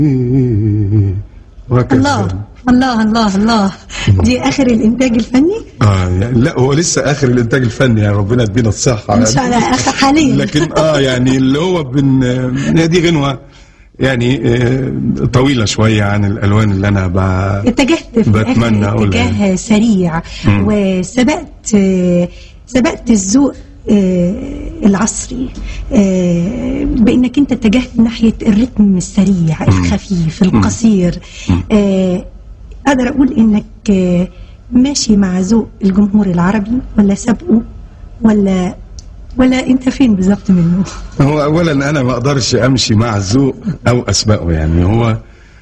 وهكذا الله الله الله الله دي اخر الانتاج الفني اه يعني لا هو لسه اخر الانتاج الفني يعني ربنا يدينا الصحه ان شاء الله اخر حاليا لكن اه يعني اللي هو بن هي دي غنوه يعني آه، طويله شويه عن الالوان اللي انا ب... اتجهت في بتمنى الاخر أقولها. اتجاه سريع مم. وسبقت آه، سبقت الذوق آه، العصري آه، بانك انت اتجهت ناحيه الريتم السريع الخفيف القصير آه، اقدر اقول انك آه، ماشي مع ذوق الجمهور العربي ولا سابقه ولا ولا انت فين بالظبط منه هو اولا انا ما اقدرش امشي مع الذوق او اسبقه يعني هو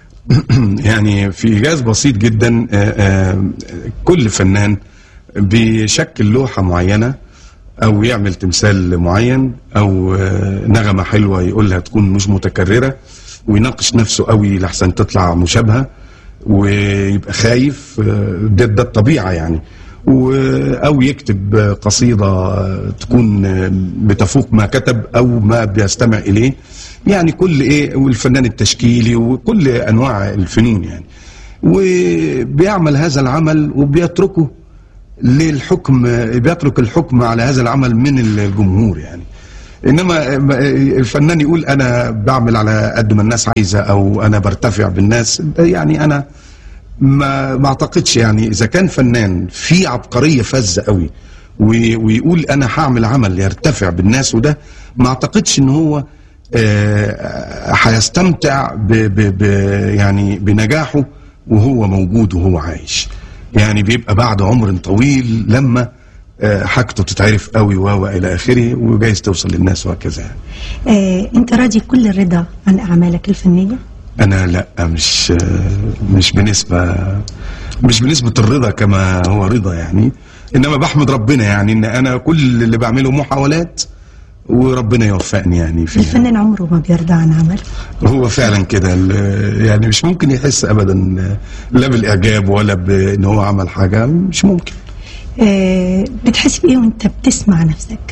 يعني في ايجاز بسيط جدا آه، آه، كل فنان بيشكل لوحه معينه او يعمل تمثال معين او آه، نغمه حلوه يقولها تكون مش متكرره ويناقش نفسه قوي لحسن تطلع مشابهه ويبقى خايف آه، ده, ده الطبيعه يعني و- او يكتب آه، قصيده آه، تكون آه، بتفوق ما كتب او ما بيستمع اليه يعني كل ايه والفنان التشكيلي وكل انواع الفنون يعني وبيعمل هذا العمل وبيتركه للحكم بيترك الحكم على هذا العمل من الجمهور يعني انما الفنان يقول انا بعمل على قد ما الناس عايزه او انا برتفع بالناس ده يعني انا ما ما اعتقدش يعني اذا كان فنان في عبقريه فذه قوي وي- ويقول انا هعمل عمل يرتفع بالناس وده ما اعتقدش ان هو آه، هيستمتع ب ب ب يعني بنجاحه وهو موجود وهو عايش يعني بيبقى بعد عمر طويل لما آه، حاجته تتعرف قوي و الى اخره وجايز توصل للناس وهكذا يعني. آه، انت راضي كل الرضا عن اعمالك الفنيه انا لا مش مش بنسبه مش بنسبه الرضا كما هو رضا يعني انما بحمد ربنا يعني ان انا كل اللي بعمله محاولات وربنا يوفقني يعني فيها الفنان عمره ما بيرضى عن عمل هو فعلا كده ال- يعني مش ممكن يحس ابدا لا بالاعجاب ولا بان هو عمل حاجه مش ممكن آه، بتحس بايه وانت بتسمع نفسك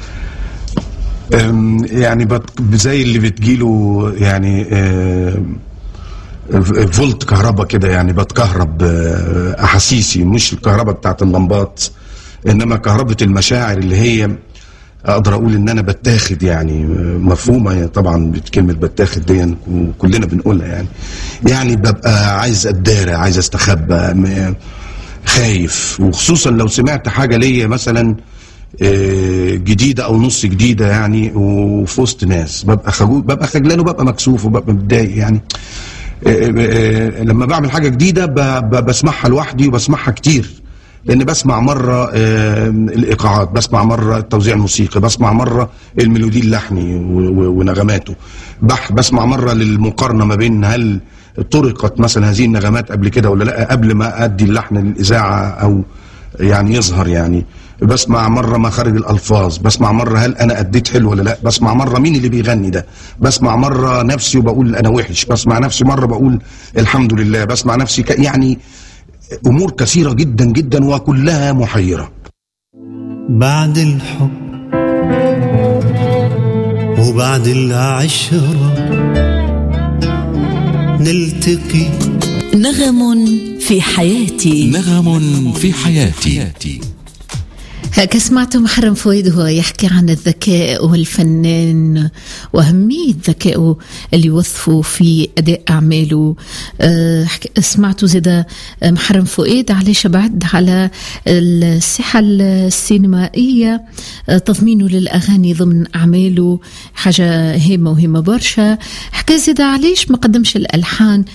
أم، يعني بت- زي اللي بتجيله يعني أم، فولت كهرباء كده يعني بتكهرب أه، احاسيسي مش الكهرباء بتاعت اللمبات انما كهرباء المشاعر اللي هي اقدر اقول ان انا بتاخد يعني أه، مفهومه يعني طبعا كلمه بتاخد دي وكلنا بنقولها يعني يعني ببقى عايز اتدارى عايز استخبى م- خايف وخصوصا لو سمعت حاجه ليا مثلا آه، جديده او نص جديده يعني وفي وسط ناس ببقى خجول ببقى خجلان وببقى مكسوف وببقى متضايق يعني آه، آه، لما بعمل حاجه جديده ب- ب- بسمعها لوحدي وبسمعها كتير لان بسمع مره آه، الايقاعات بسمع مره التوزيع الموسيقي بسمع مره الميلودي اللحني و- و- ونغماته بح بسمع مره للمقارنه ما بين هل طرقت مثلا هذه النغمات قبل كده ولا لا قبل ما ادي اللحن للاذاعه او يعني يظهر يعني بسمع مرة مخارج الألفاظ بسمع مرة هل أنا أديت حلو ولا لا بسمع مرة مين اللي بيغني ده بسمع مرة نفسي وبقول أنا وحش بسمع نفسي مرة بقول الحمد لله بسمع نفسي ك... يعني أمور كثيرة جدا جدا وكلها محيرة بعد الحب وبعد العشرة نلتقي نغم في حياتي نغم في حياتي هكا سمعتوا محرم فؤاد وهو يحكي عن الذكاء والفنان وأهمية ذكائه اللي يوظفه في أداء أعماله أه حك- سمعتوا زيدا محرم فؤاد علاش بعد على الساحة السينمائية أه تضمينه للأغاني ضمن أعماله حاجة هامة وهامة برشا حكى زيدا علاش ما قدمش الألحان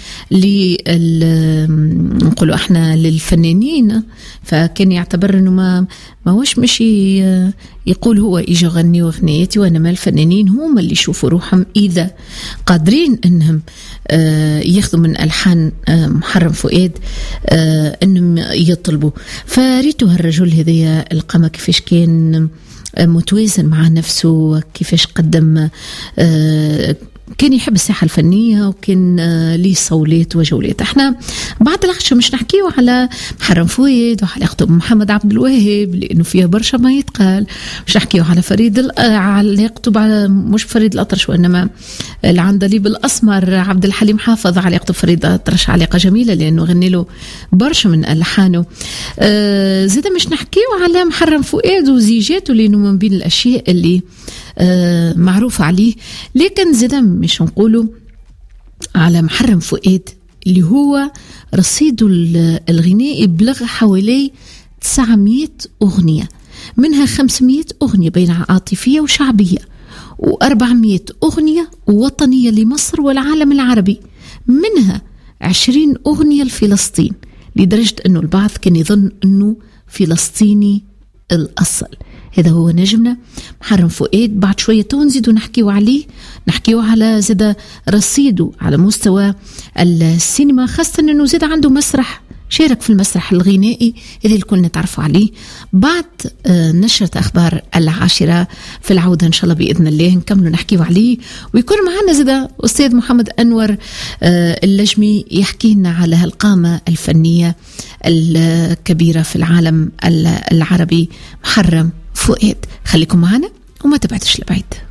لل نقولوا احنا للفنانين فكان يعتبر انه ما ما هوش ماشي آه، يقول هو اجى غني اغنيتي وانما الفنانين هم اللي يشوفوا روحهم اذا قادرين انهم آه، ياخذوا من الحان آه، محرم فؤاد آه، انهم يطلبوا فريتو هالرجل هذايا القمه كيفاش كان آه، متوازن مع نفسه كيفاش قدم آه، كان يحب الساحة الفنية وكان آه، ليه صولات وجولات احنا بعد العشاء مش نحكيو على محرم فويد وعلاقته بمحمد عبد الوهاب لأنه فيها برشا ما يتقال مش نحكيو على فريد ال- آه، علاقته بع- مش فريد الأطرش وإنما العندليب الأسمر عبد الحليم حافظ علاقته بفريد الأطرش علاقة جميلة لأنه غني له برشا من ألحانه آه، زيد مش نحكيو على محرم فؤاد وزيجاته لأنه من بين الأشياء اللي آه، معروف عليه لكن زيد مش نقولوا على محرم فؤاد اللي هو رصيده ال- الغنائي بلغ حوالي 900 أغنية منها 500 أغنية بين عاطفية وشعبية و400 أغنية وطنية لمصر والعالم العربي منها 20 أغنية لفلسطين لدرجة أنه البعض كان يظن أنه فلسطيني الأصل هذا هو نجمنا محرم فؤاد بعد شوية تو نزيدو نحكيو عليه نحكيو على زاد رصيده على مستوى السينما خاصة أنه زاد عنده مسرح شارك في المسرح الغنائي هذا الكل نتعرفوا عليه بعد آه، نشرة أخبار العاشرة في العودة إن شاء الله بإذن الله نكملوا نحكيو عليه ويكون معنا زاد أستاذ محمد أنور آه، اللجمي يحكي لنا على هالقامة الفنية الكبيرة في العالم العربي محرم فؤاد خليكم معنا وما تبعدش لبعيد